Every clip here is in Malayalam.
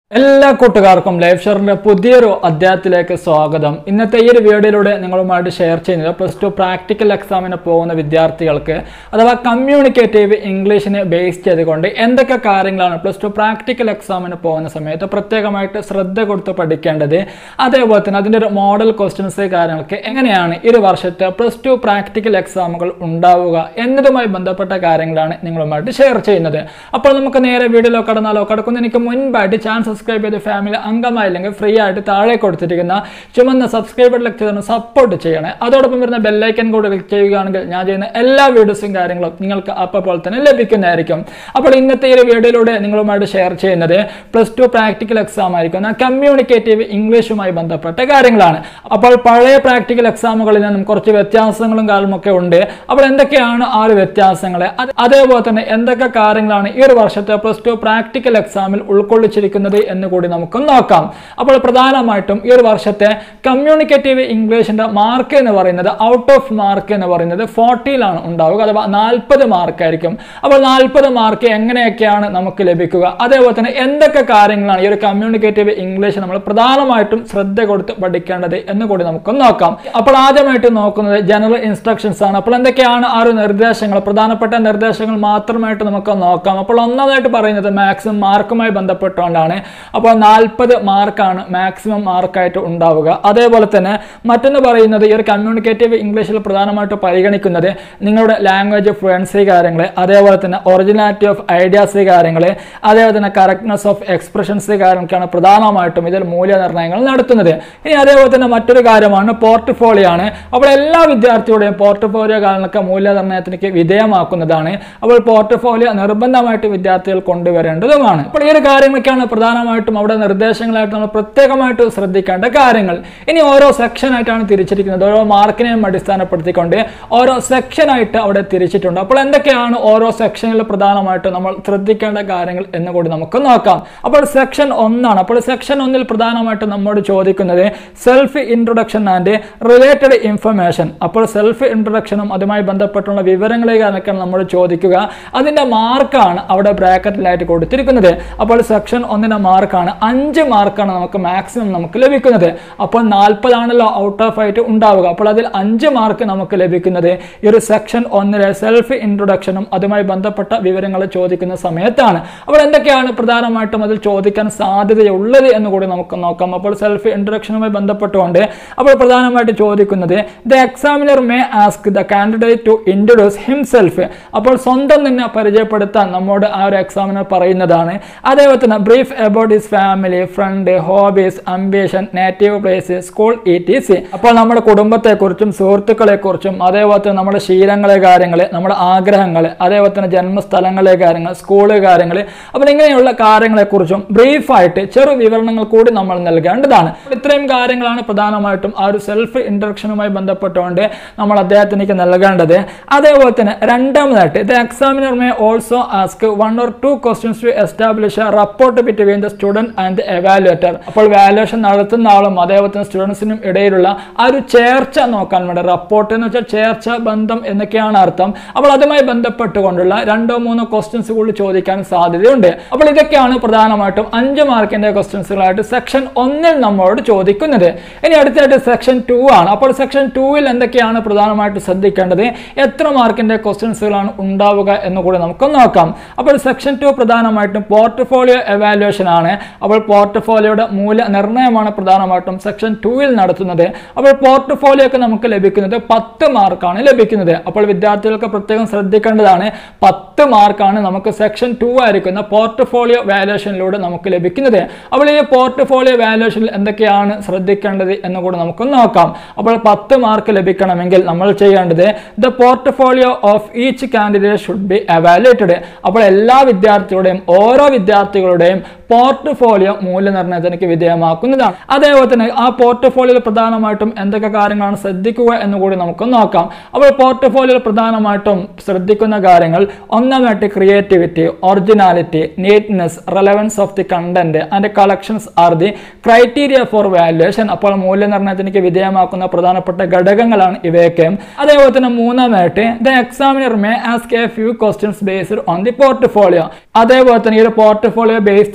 എല്ലാ കൂട്ടുകാർക്കും ലൈഫ് ഷെയറിന്റെ പുതിയൊരു അധ്യായത്തിലേക്ക് സ്വാഗതം ഇന്നത്തെ ഈ ഒരു വീഡിയോയിലൂടെ നിങ്ങളുമായിട്ട് ഷെയർ ചെയ്യുന്നത് പ്ലസ് ടു പ്രാക്ടിക്കൽ എക്സാമിന് പോകുന്ന വിദ്യാർത്ഥികൾക്ക് അഥവാ കമ്മ്യൂണിക്കേറ്റീവ് ഇംഗ്ലീഷിനെ ബേസ് ചെയ്തുകൊണ്ട് എന്തൊക്കെ കാര്യങ്ങളാണ് പ്ലസ് ടു പ്രാക്ടിക്കൽ എക്സാമിന് പോകുന്ന സമയത്ത് പ്രത്യേകമായിട്ട് ശ്രദ്ധ കൊടുത്ത് പഠിക്കേണ്ടത് അതേപോലെ തന്നെ അതിൻ്റെ ഒരു മോഡൽ ക്വസ്റ്റ്യൻസ് കാര്യങ്ങൾക്ക് എങ്ങനെയാണ് ഈ ഒരു വർഷത്തെ പ്ലസ് ടു പ്രാക്ടിക്കൽ എക്സാമുകൾ ഉണ്ടാവുക എന്നതുമായി ബന്ധപ്പെട്ട കാര്യങ്ങളാണ് നിങ്ങളുമായിട്ട് ഷെയർ ചെയ്യുന്നത് അപ്പോൾ നമുക്ക് നേരെ വീഡിയോയിലോ കടന്നാലോ കടക്കുന്ന എനിക്ക് മുൻപായിട്ട് ചാനൽ സബ്സ്ക്രൈബ് ചെയ്ത് ഫാമിലി അംഗമായില്ലെങ്കിൽ ഫ്രീ ആയിട്ട് താഴെ കൊടുത്തിരിക്കുന്ന ചുമന്ന സബ്സ്ക്രൈബ് ബട്ടൺ ക്ലിക്ക് ചെയ്ത് സപ്പോർട്ട് ചെയ്യണേ അതോടൊപ്പം വരുന്ന ബെല്ലൈക്കൻ കൂടെ ക്ലിക്ക് ചെയ്യുകയാണെങ്കിൽ ഞാൻ ചെയ്യുന്ന എല്ലാ വീഡിയോസും കാര്യങ്ങളും നിങ്ങൾക്ക് അപ്പോൾ തന്നെ ലഭിക്കുന്നതായിരിക്കും അപ്പോൾ ഇന്നത്തെ ഈ ഒരു വീഡിയോയിലൂടെ നിങ്ങളുമായിട്ട് ഷെയർ ചെയ്യുന്നത് പ്ലസ് ടു പ്രാക്ടിക്കൽ എക്സാം ആയിരിക്കുന്ന കമ്മ്യൂണിക്കേറ്റീവ് ഇംഗ്ലീഷുമായി ബന്ധപ്പെട്ട കാര്യങ്ങളാണ് അപ്പോൾ പഴയ പ്രാക്ടിക്കൽ എക്സാമുകളിൽ നിന്നും കുറച്ച് വ്യത്യാസങ്ങളും കാര്യമൊക്കെ ഉണ്ട് അപ്പോൾ എന്തൊക്കെയാണ് ആ ഒരു വ്യത്യാസങ്ങൾ അത് അതേപോലെ തന്നെ എന്തൊക്കെ കാര്യങ്ങളാണ് ഈ ഒരു വർഷത്തെ പ്ലസ് ടു പ്രാക്ടിക്കൽ എക്സാമിൽ ഉൾക്കൊള്ളിച്ചിരിക്കുന്നത് എന്ന് കൂടി നമുക്ക് നോക്കാം അപ്പോൾ പ്രധാനമായിട്ടും ഈ ഒരു വർഷത്തെ കമ്മ്യൂണിക്കേറ്റീവ് ഇംഗ്ലീഷിന്റെ മാർക്ക് എന്ന് പറയുന്നത് ഔട്ട് ഓഫ് മാർക്ക് എന്ന് പറയുന്നത് ഫോർട്ടിയിലാണ് ഉണ്ടാവുക അഥവാ നാൽപ്പത് മാർക്ക് ആയിരിക്കും അപ്പോൾ നാൽപ്പത് മാർക്ക് എങ്ങനെയൊക്കെയാണ് നമുക്ക് ലഭിക്കുക അതേപോലെ തന്നെ എന്തൊക്കെ കാര്യങ്ങളാണ് ഈ ഒരു കമ്മ്യൂണിക്കേറ്റീവ് ഇംഗ്ലീഷ് നമ്മൾ പ്രധാനമായിട്ടും ശ്രദ്ധ കൊടുത്ത് പഠിക്കേണ്ടത് എന്ന് കൂടി നമുക്ക് നോക്കാം അപ്പോൾ ആദ്യമായിട്ട് നോക്കുന്നത് ജനറൽ ഇൻസ്ട്രക്ഷൻസ് ആണ് അപ്പോൾ എന്തൊക്കെയാണ് ആ ഒരു നിർദ്ദേശങ്ങൾ പ്രധാനപ്പെട്ട നിർദ്ദേശങ്ങൾ മാത്രമായിട്ട് നമുക്ക് നോക്കാം അപ്പോൾ ഒന്നാമതായിട്ട് പറയുന്നത് മാക്സിമം മാർക്കുമായി ബന്ധപ്പെട്ടുകൊണ്ടാണ് അപ്പോൾ നാൽപ്പത് മാർക്കാണ് മാക്സിമം മാർക്കായിട്ട് ഉണ്ടാവുക അതേപോലെ തന്നെ മറ്റൊന്ന് പറയുന്നത് ഈ ഒരു കമ്മ്യൂണിക്കേറ്റീവ് ഇംഗ്ലീഷിൽ പ്രധാനമായിട്ട് പരിഗണിക്കുന്നത് നിങ്ങളുടെ ലാംഗ്വേജ് ഫ്ലുവൻസി കാര്യങ്ങൾ അതേപോലെ തന്നെ ഒറിജിനാലിറ്റി ഓഫ് ഐഡിയാസ് കാര്യങ്ങൾ അതേപോലെ തന്നെ കറക്റ്റ്നെസ് ഓഫ് എക്സ്പ്രഷൻസ് കാര്യങ്ങളൊക്കെയാണ് പ്രധാനമായിട്ടും ഇതിൽ മൂല്യനിർണ്ണയങ്ങൾ നടത്തുന്നത് ഇനി അതേപോലെ തന്നെ മറ്റൊരു കാര്യമാണ് പോർട്ട്ഫോളിയോ ആണ് അപ്പോൾ എല്ലാ വിദ്യാർത്ഥിയുടെയും പോർട്ട്ഫോളിയോ കാര്യങ്ങളൊക്കെ മൂല്യനിർണ്ണയത്തിലേക്ക് വിധേയമാക്കുന്നതാണ് അപ്പോൾ പോർട്ട്ഫോളിയോ നിർബന്ധമായിട്ട് വിദ്യാർത്ഥികൾ കൊണ്ടുവരേണ്ടതുമാണ് അപ്പോൾ ഈ ഒരു കാര്യങ്ങളൊക്കെയാണ് പ്രധാനമായിട്ടും അവിടെ നിർദ്ദേശങ്ങളായിട്ട് നമ്മൾ പ്രത്യേകമായിട്ട് ശ്രദ്ധിക്കേണ്ട കാര്യങ്ങൾ ഇനി ഓരോ സെക്ഷൻ ആയിട്ടാണ് തിരിച്ചിരിക്കുന്നത് ഓരോ മാർക്കിനെയും അടിസ്ഥാനപ്പെടുത്തിക്കൊണ്ട് ഓരോ സെക്ഷൻ ആയിട്ട് അവിടെ തിരിച്ചിട്ടുണ്ട് അപ്പോൾ എന്തൊക്കെയാണ് ഓരോ സെക്ഷനിൽ പ്രധാനമായിട്ടും നമ്മൾ ശ്രദ്ധിക്കേണ്ട കാര്യങ്ങൾ എന്ന് കൂടി നമുക്ക് നോക്കാം അപ്പോൾ സെക്ഷൻ ഒന്നാണ് അപ്പോൾ സെക്ഷൻ ഒന്നിൽ പ്രധാനമായിട്ടും നമ്മോട് ചോദിക്കുന്നത് self introduction and related information അപ്പോൾ സെൽഫ് ഇൻട്രൊഡക്ഷനും അതുമായി ബന്ധപ്പെട്ടുള്ള വിവരങ്ങളെയൊക്കെ നമ്മൾ ചോദിക്കുക അതിന്റെ മാർക്കാണ് അവിടെ ബ്രാക്കറ്റിലായിട്ട് കൊടുത്തിരിക്കുന്നത് അപ്പോൾ സെക്ഷൻ ഒന്നിന്റെ മാർക്കാണ് അഞ്ച് മാർക്കാണ് നമുക്ക് മാക്സിമം നമുക്ക് ലഭിക്കുന്നത് അപ്പോൾ നാൽപ്പതാണല്ലോ ഔട്ട് ഓഫ് ആയിട്ട് ഉണ്ടാവുക അപ്പോൾ അതിൽ അഞ്ച് മാർക്ക് നമുക്ക് ലഭിക്കുന്നത് ഈ ഒരു സെക്ഷൻ ഒന്നിലെ സെൽഫ് ഇൻട്രൊഡക്ഷനും അതുമായി ബന്ധപ്പെട്ട വിവരങ്ങൾ ചോദിക്കുന്ന സമയത്താണ് അപ്പോൾ എന്തൊക്കെയാണ് പ്രധാനമായിട്ടും അതിൽ ചോദിക്കാൻ സാധ്യതയുള്ളത് എന്ന് കൂടി നമുക്ക് നോക്കാം അപ്പോൾ സെൽഫ് ഇൻട്രൊഡക്ഷനുമായി ബന്ധപ്പെട്ടുകൊണ്ട് അപ്പോൾ പ്രധാനമായിട്ട് ചോദിക്കുന്നത് the examiner may ask the candidate to introduce himself അപ്പോൾ സ്വന്തം തന്നെ പരിചയപ്പെടുത്താൻ നമ്മോട് ആ ഒരു എക്സാമിനർ പറയുന്നതാണ് അതേപോലെ തന്നെ brief about his family friend hobbies ambition native place school E T C അപ്പോൾ നമ്മുടെ കുടുംബത്തെക്കുറിച്ചും സുഹൃത്തുക്കളെക്കുറിച്ചും അതേപോലെ തന്നെ നമ്മുടെ ശീലങ്ങളെ കാര്യങ്ങൾ നമ്മുടെ ആഗ്രഹങ്ങൾ അതേപോലെ തന്നെ ജന്മസ്ഥലങ്ങളെ കാര്യങ്ങൾ സ്കൂള് കാര്യങ്ങൾ അപ്പോൾ ഇങ്ങനെയുള്ള കാര്യങ്ങളെക്കുറിച്ചും ബ്രീഫായിട്ട് ചെറു വിവരണങ്ങൾ കൂടി നമ്മൾ നൽകേണ്ടതാണ് ഇത്രയും കാര്യങ്ങളാണ് പ്രധാനമായിട്ടും ആ ഒരു സെൽഫ് ഇൻട്രക്ഷനുമായി ബന്ധപ്പെട്ടുകൊണ്ട് നമ്മൾ അദ്ദേഹത്തിനേക്ക് നൽകേണ്ടത് അതേപോലെ തന്നെ രണ്ടാമതായിട്ട് the examiner may also ask one or two questions to establish a rapport between the student and evaluator അപ്പോൾ വാലുവേഷൻ നടത്തുന്ന ആളും അതേപോലെ തന്നെ സ്റ്റുഡൻസിനും ഇടയിലുള്ള ആ ഒരു ചേർച്ച നോക്കാൻ വേണ്ടി റപ്പോർട്ട് എന്ന് വെച്ചാൽ ചേർച്ച ബന്ധം എന്നൊക്കെയാണ് അർത്ഥം അപ്പോൾ അതുമായി ബന്ധപ്പെട്ടുകൊണ്ടുള്ള രണ്ടോ മൂന്നോ ക്വസ്റ്റ്യൻസ് കൂടി ചോദിക്കാൻ സാധ്യതയുണ്ട് അപ്പോൾ ഇതൊക്കെയാണ് പ്രധാനമായിട്ടും അഞ്ച് മാർക്കിന്റെ ക്വസ്റ്റ്യൻസുകളായിട്ട് സെക്ഷൻ ഒന്നിൽ നമ്മളോട് ചോദിക്കുന്നത് ഇനി അടുത്തായിട്ട് സെക്ഷൻ ടു ആണ് അപ്പോൾ സെക്ഷൻ ടൂവിൽ എന്തൊക്കെയാണ് പ്രധാനമായിട്ട് ശ്രദ്ധിക്കേണ്ടത് എത്ര മാർക്കിന്റെ ക്വസ്റ്റ്യൻസുകളാണ് ഉണ്ടാവുക എന്ന് കൂടി നമുക്ക് നോക്കാം അപ്പോൾ സെക്ഷൻ ടു പ്രധാനമായിട്ടും പോർട്ട്ഫോളിയോ എവാലുവേഷൻ ആണ് അപ്പോൾ പോർട്ട്ഫോളിയോയുടെ മൂല്യനിർണ്ണയമാണ് പ്രധാനമായിട്ടും സെക്ഷൻ ടൂവിൽ നടത്തുന്നത് അപ്പോൾ പോർട്ട്ഫോളിയോക്ക് നമുക്ക് ലഭിക്കുന്നത് പത്ത് മാർക്കാണ് ലഭിക്കുന്നത് അപ്പോൾ വിദ്യാർത്ഥികൾക്ക് പ്രത്യേകം ശ്രദ്ധിക്കേണ്ടതാണ് പത്ത് മാർക്കാണ് നമുക്ക് സെക്ഷൻ ടു ആയിരിക്കുന്ന പോർട്ട്ഫോളിയോ വാലുവേഷനിലൂടെ നമുക്ക് ലഭിക്കുന്നത് അപ്പോൾ ഈ പോർട്ട്ഫോളിയോ വാലുവേഷനിൽ എന്തൊക്കെയാണ് ശ്രദ്ധിക്കേണ്ടത് എന്ന് കൂടി നമുക്ക് നോക്കാം അപ്പോൾ പത്ത് മാർക്ക് ലഭിക്കണമെങ്കിൽ നമ്മൾ ചെയ്യേണ്ടത് the portfolio of each candidate should be evaluated അപ്പോൾ എല്ലാ വിദ്യാർത്ഥികളുടെയും ഓരോ വിദ്യാർത്ഥികളുടെയും പോർട്ട്ഫോളിയോ മൂല്യനിർണ്ണയത്തിലേക്ക് വിധേയമാക്കുന്നതാണ് അതേപോലെ തന്നെ ആ പോർട്ട്ഫോളിയോയിൽ പ്രധാനമായിട്ടും എന്തൊക്കെ കാര്യങ്ങളാണ് ശ്രദ്ധിക്കുക എന്ന് കൂടി നമുക്ക് നോക്കാം അപ്പോൾ പോർട്ട്ഫോളിയോയിൽ പ്രധാനമായിട്ടും ശ്രദ്ധിക്കുന്ന കാര്യങ്ങൾ ഒന്നാമതായിട്ട് creativity originality neatness relevance of the content and collections are the criteria for valuation അപ്പോൾ മൂല്യനിർണ്ണയത്തിലേക്ക് വിധേയമാക്കുന്ന പ്രധാനപ്പെട്ട ഘടകങ്ങളാണ് ഇവയൊക്കെ അതേപോലെ തന്നെ മൂന്നാമതായിട്ട് the examiner may ask a few questions based on the portfolio അതേപോലെ തന്നെ ഈ ഒരു പോർട്ട്ഫോളിയോ ബേസ് ചെയ്തുകൊണ്ട്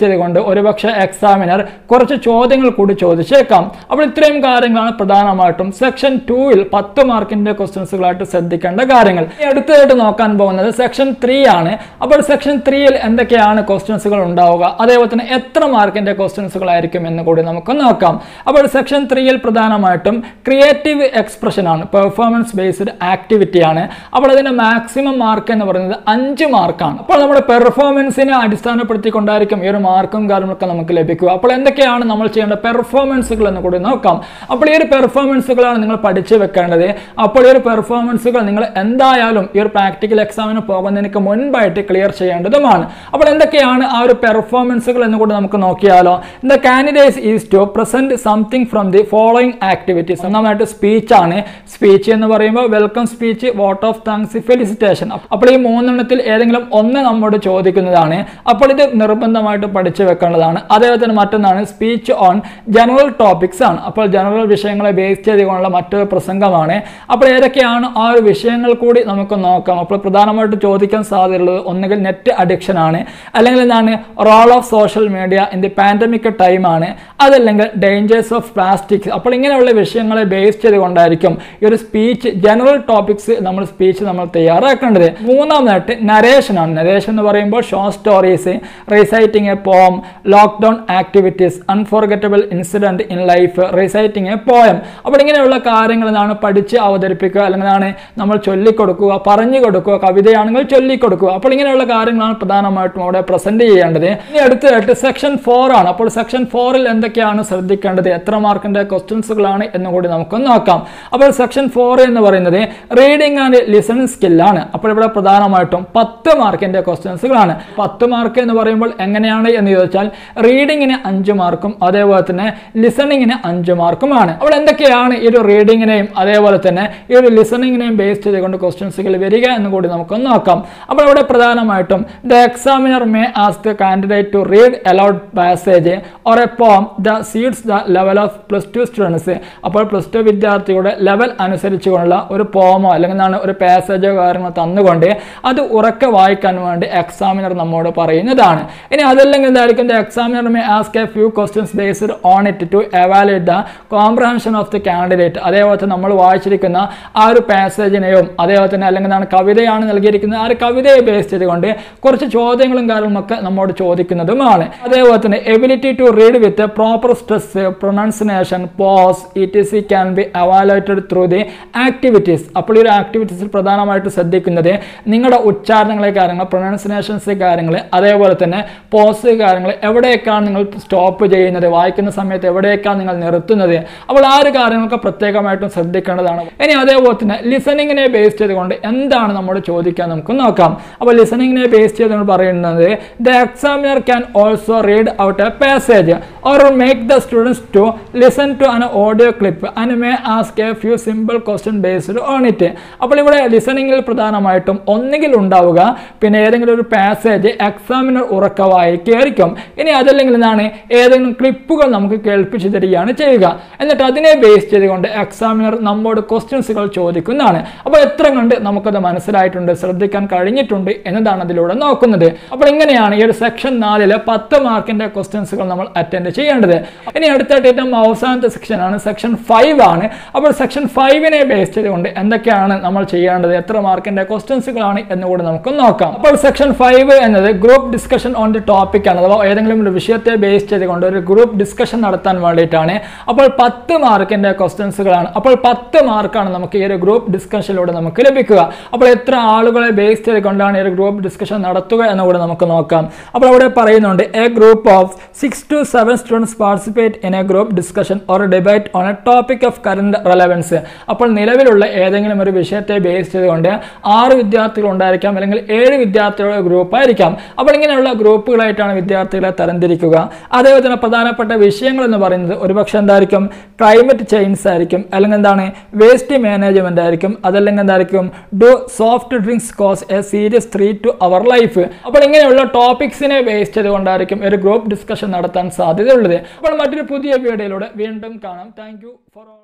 ഒരുപക്ഷെ എക്സാമിനർ കുറച്ച് ചോദ്യങ്ങൾ കൂടി ചോദിച്ചേക്കാം അപ്പോൾ ഇത്രയും കാര്യങ്ങളാണ് പ്രധാനമായിട്ടും സെക്ഷൻ ടൂവിൽ പത്ത് മാർക്കിന്റെ ക്വസ്റ്റ്യൻസുകളായിട്ട് ശ്രദ്ധിക്കേണ്ട കാര്യങ്ങൾ ഇനി അടുത്തതായിട്ട് നോക്കാൻ പോകുന്നത് സെക്ഷൻ ത്രീ ആണ് അപ്പോൾ സെക്ഷൻ ത്രീയിൽ എന്തൊക്കെയാണ് ക്വസ്റ്റ്യൻസുകൾ ഉണ്ടാവുക അതേപോലെ തന്നെ എത്ര മാർക്കിന്റെ ക്വസ്റ്റ്യൻസുകൾ ആയിരിക്കും എന്ന് കൂടി നമുക്ക് നോക്കാം അപ്പോൾ സെക്ഷൻ ത്രീയിൽ പ്രധാനമായിട്ടും ക്രിയേറ്റീവ് എക്സ്പ്രഷൻ ആണ് പെർഫോമൻസ് ബേസ്ഡ് ആക്ടിവിറ്റി ആണ് അപ്പോൾ അതിന്റെ മാക്സിമം മാർക്ക് എന്ന് പറയുന്നത് അഞ്ച് മാർക്കാണ് അപ്പോൾ നമ്മുടെ പെർഫോമൻസിനെ അടിസ്ഥാനപ്പെടുത്തിക്കൊണ്ടായിരിക്കും ഈ ഒരു മാർക്കും കാര്യങ്ങളൊക്കെ നമുക്ക് ലഭിക്കുക അപ്പോൾ എന്തൊക്കെയാണ് നമ്മൾ ചെയ്യേണ്ട പെർഫോമൻസുകൾ എന്ന് കൂടി നോക്കാം അപ്പോൾ ഈ ഒരു പെർഫോമൻസുകളാണ് നിങ്ങൾ പഠിച്ചു വെക്കേണ്ടത് അപ്പോൾ ഈ ഒരു പെർഫോമൻസുകൾ നിങ്ങൾ എന്തായാലും ഈ ഒരു പ്രാക്ടിക്കൽ എക്സാമിന് പോകുന്നതിന് മുൻപായിട്ട് ക്ലിയർ ചെയ്യേണ്ടതുമാണ് അപ്പോൾ എന്തൊക്കെയാണ് ആ ഒരു പെർഫോമൻസുകൾ എന്ന് കൂടി നമുക്ക് നോക്കിയാലോ the candidates is to present something from the following activities ഒന്നാമതായിട്ട് സ്പീച്ച് ആണ് സ്പീച്ച് എന്ന് പറയുമ്പോൾ welcome speech vote of thanks felicitation അപ്പോൾ ഈ മൂന്നെണ്ണത്തിൽ ഏതെങ്കിലും ഒന്ന് നമ്മോട് ചോദിക്കുന്നതാണ് അപ്പോൾ ഇത് നിർബന്ധമായിട്ട് പഠിച്ചു വെക്കേണ്ടതാണ് അതേപോലെ തന്നെ മറ്റൊന്നാണ് സ്പീച്ച് ഓൺ ജനറൽ ടോപ്പിക്സ് ആണ് അപ്പോൾ ജനറൽ വിഷയങ്ങളെ ബേസ് ചെയ്തുകൊണ്ടുള്ള മറ്റൊരു പ്രസംഗമാണ് അപ്പോൾ ഏതൊക്കെയാണ് ആ ഒരു വിഷയങ്ങൾ കൂടി നമുക്ക് നോക്കാം അപ്പോൾ പ്രധാനമായിട്ട് ചോദിക്കാൻ സാധ്യതയുള്ളത് ഒന്നുകിൽ നെറ്റ് അഡിക്ഷൻ ആണ് അല്ലെങ്കിൽ എന്താണ് role of social media in the pandemic time ആണ് അതല്ലെങ്കിൽ ഡേഞ്ചേഴ്സ് ഓഫ് പ്ലാസ്റ്റിക്സ് അപ്പോൾ ഇങ്ങനെയുള്ള വിഷയങ്ങളെ ബേസ് ചെയ്തുകൊണ്ടായിരിക്കും ഈ ഒരു സ്പീച്ച് ജനറൽ ടോപ്പിക്സ് നമ്മൾ സ്പീച്ച് നമ്മൾ തയ്യാറാക്കേണ്ടത് മൂന്നാമതായിട്ട് നരേഷൻ ആണ് നരേഷൻ എന്ന് പറയുമ്പോൾ show stories reciting a poem lockdown activities unforgettable incident in life reciting a poem അപ്പോൾ ഇങ്ങനെയുള്ള കാര്യങ്ങൾ എന്താണ് പഠിച്ച് അവതരിപ്പിക്കുക അല്ലെങ്കിൽ എന്താണ് നമ്മൾ ചൊല്ലിക്കൊടുക്കുക പറഞ്ഞു കൊടുക്കുക കവിതയാണെങ്കിൽ ചൊല്ലിക്കൊടുക്കുക അപ്പോൾ ഇങ്ങനെയുള്ള കാര്യങ്ങളാണ് പ്രധാനമായിട്ടും അവിടെ പ്രസന്റ് ചെയ്യേണ്ടത് ഇനി അടുത്തതായിട്ട് സെക്ഷൻ ഫോർ ആണ് അപ്പോൾ സെക്ഷൻ ഫോറിൽ എന്തൊക്കെയാണ് ശ്രദ്ധിക്കേണ്ടത് എത്ര മാർക്കിന്റെ ക്വസ്റ്റ്യൻസുകളാണ് എന്ന് കൂടി നമുക്ക് നോക്കാം അപ്പോൾ സെക്ഷൻ ഫോർ എന്ന് പറയുന്നത് റീഡിംഗ് ആൻഡ് ലിസണിങ് സ്കില്ലാണ് അപ്പോൾ ഇവിടെ പ്രധാനമായിട്ടും പത്ത് മാർക്കിന്റെ ക്വസ്റ്റ്യൻസുകളാണ് പത്ത് മാർക്ക് എന്ന് പറയുമ്പോൾ എങ്ങനെയാണ് എന്ന് ചോദിച്ചാൽ റീഡിങ്ങിന് അഞ്ച് മാർക്കും അതേപോലെ തന്നെ ലിസണിങ്ങിന് അഞ്ച് മാർക്കുമാണ് അപ്പോൾ എന്തൊക്കെയാണ് ഈ ഒരു റീഡിങ്ങിനെയും അതേപോലെ തന്നെ ഈ ഒരു ലിസണിങ്ങിനെയും ബേസ് ചെയ്തുകൊണ്ട് ക്വസ്റ്റ്യൻസുകൾ വരിക എന്ന് കൂടി നമുക്ക് നോക്കാം അപ്പോൾ ഇവിടെ പ്രധാനമായിട്ടും the examiner may ask the candidate to read aloud passage or a poem that suits the level of plus two students അപ്പോൾ പ്ലസ് ടു വിദ്യാർത്ഥിയുടെ ലെവൽ അനുസരിച്ചുകൊണ്ടുള്ള ഒരു പോമോ അല്ലെങ്കിൽ എന്താണ് ഒരു പാസേജോ കാര്യങ്ങളോ തന്നുകൊണ്ട് അത് ഉറക്കെ വായിക്കാൻ വേണ്ടി എക്സാമിനർ നമ്മോട് പറയുന്നതാണ് ഇനി അതല്ലെങ്കിൽ എന്തായിരിക്കും the examiner may ask a few questions based on it to evaluate the comprehension of the candidate അതേപോലെ തന്നെ നമ്മൾ വായിച്ചിരിക്കുന്ന ആ ഒരു പാസേജിനെയും അതേപോലെ തന്നെ അല്ലെങ്കിൽ എന്താണ് കവിതയാണ് നൽകിയിരിക്കുന്നത് ആ ഒരു കവിതയെ ബേസ് ചെയ്തുകൊണ്ട് കുറച്ച് ചോദ്യങ്ങളും കാര്യങ്ങളൊക്കെ നമ്മോട് ചോദിക്കുന്നതുമാണ് അതേപോലെ തന്നെ ability to read with proper stress pronunciation pause E T C can be evaluated through the activities അപ്പോൾ ഈ ഒരു ആക്ടിവിറ്റീസിൽ പ്രധാനമായിട്ട് ശ്രദ്ധിക്കുന്നത് നിങ്ങളുടെ ഉച്ചാരണങ്ങളെ കാര്യങ്ങൾ പ്രൊനൗൺസിനേഷൻസ് കാര്യങ്ങൾ അതേപോലെ തന്നെ പോസ് കാര്യങ്ങൾ എവിടെയൊക്കെയാണ് നിങ്ങൾ സ്റ്റോപ്പ് ചെയ്യുന്നത് വായിക്കുന്ന സമയത്ത് എവിടെയൊക്കെയാണ് നിങ്ങൾ നിർത്തുന്നത് അപ്പോൾ ആ ഒരു കാര്യങ്ങളൊക്കെ പ്രത്യേകമായിട്ടും ശ്രദ്ധിക്കേണ്ടതാണ് ഇനി അതേപോലെ തന്നെ ലിസണിങ്ങിനെ ബേസ് ചെയ്തുകൊണ്ട് എന്താണ് നമ്മൾ ചോദിക്കാൻ നമുക്ക് നോക്കാം അപ്പോൾ ലിസണിങ്ങിനെ ബേസ് ചെയ്ത് നമ്മൾ പറയുന്നത് the examiner can also read out a passage or make the students to listen to an audio clip and may ask a few simple question based on it അപ്പോൾ ഇവിടെ ലിസണിങ്ങിൽ പ്രധാനമായിട്ടും ഒന്നുകിൽ ഉണ്ടാവുക പിന്നെ ഏതെങ്കിലും ഒരു പാസേജ് എക്സാമിനർ ഉറക്ക വായിക്കുകയായിരിക്കും ഇനി അതല്ലെങ്കിൽ എന്താണ് ഏതെങ്കിലും ക്ലിപ്പുകൾ നമുക്ക് കേൾപ്പിച്ചു തരികയാണ് ചെയ്യുക എന്നിട്ട് അതിനെ ബേസ് ചെയ്തുകൊണ്ട് എക്സാമിനർ നമ്മോട് ക്വസ്റ്റ്യൻസുകൾ ചോദിക്കുന്നതാണ് അപ്പോൾ എത്ര കണ്ട് നമുക്കത് മനസ്സിലായിട്ടുണ്ട് ശ്രദ്ധിക്കാൻ കഴിഞ്ഞിട്ടുണ്ട് എന്നതാണ് അതിലൂടെ നോക്കുന്നത് അപ്പോൾ ഇങ്ങനെയാണ് ഈ ഒരു സെക്ഷൻ നാലിലെ പത്ത് മാർക്കിന്റെ ക്വസ്റ്റ്യൻസുകൾ നമ്മൾ അറ്റൻഡ് ചെയ്യേണ്ടത് ഇനി അടുത്തായിട്ട് ഏറ്റവും അവസാനത്തെ സെക്ഷൻ ആണ് സെക്ഷൻ ഫൈവ് ആണ് അപ്പോൾ സെക്ഷൻ ഫൈവിനെ ബേസ് ചെയ്തുകൊണ്ട് എന്തൊക്കെയാണ് നമ്മൾ ചെയ്യേണ്ടത് എത്ര മാർക്കിന്റെ ക്വസ്റ്റ്യൻസുകളാണ് എന്നുകൂടി നമുക്ക് നോക്കാം അപ്പോൾ സെക്ഷൻ ഫൈവ് എന്നത് group discussion on the topic ആണ് അഥവാ ഏതെങ്കിലും ഒരു വിഷയത്തെ ബേസ് ചെയ്തുകൊണ്ട് ഒരു ഗ്രൂപ്പ് ഡിസ്കഷൻ നടത്താൻ വേണ്ടിയിട്ടാണ് അപ്പോൾ പത്ത് മാർക്കിന്റെ ക്വസ്റ്റ്യൻസുകളാണ് അപ്പോൾ പത്ത് മാർക്കാണ് നമുക്ക് ഈ ഒരു ഗ്രൂപ്പ് ഡിസ്കഷനിലൂടെ നമുക്ക് ലഭിക്കുക അപ്പോൾ എത്ര ആളുകളെ ബേസ് ചെയ്തുകൊണ്ടാണ് ഈ ഒരു ഗ്രൂപ്പ് ഡിസ്കഷൻ നടത്തുക എന്നുകൂടെ നമുക്ക് നോക്കാം അപ്പോൾ അവിടെ പറയുന്നുണ്ട് a group of six to seven students participate in a group discussion or debate on a topic of current relevance അപ്പോൾ നിലവിലുള്ള ഏതെങ്കിലും ഒരു വിഷയത്തെ ബേസ് ചെയ്തുകൊണ്ട് ആറ് വിദ്യാർത്ഥികൾ ഉണ്ടായിരിക്കാം അല്ലെങ്കിൽ ഏഴ് വിദ്യാർത്ഥികളുടെ ഗ്രൂപ്പ് ആയിരിക്കാം അപ്പോൾ ഇങ്ങനെയുള്ള ഗ്രൂപ്പുകളായിട്ടാണ് വിദ്യാർത്ഥികളെ തരംതിരിക്കുക അതേപോലെ തന്നെ പ്രധാനപ്പെട്ട വിഷയങ്ങൾ എന്ന് പറയുന്നത് ഒരുപക്ഷെ എന്തായിരിക്കും ക്ലൈമറ്റ് ചേഞ്ച് ആയിരിക്കും അല്ലെങ്കിൽ എന്താണ് വേസ്റ്റ് മാനേജ്മെന്റ് ആയിരിക്കും അതല്ലെങ്കിൽ എന്തായിരിക്കും do soft drinks cause a serious threat to our life അപ്പോൾ ഇങ്ങനെയുള്ള ടോപ്പിക്സിനെ ബേസ് ചെയ്തുകൊണ്ടായിരിക്കും ഒരു ഗ്രൂപ്പ് ഡിസ്കഷൻ നടത്താൻ സാധ്യതയുള്ളത് അപ്പോൾ മറ്റൊരു പുതിയ വീഡിയോയിലൂടെ വീണ്ടും കാണാം താങ്ക് യു ഫോർ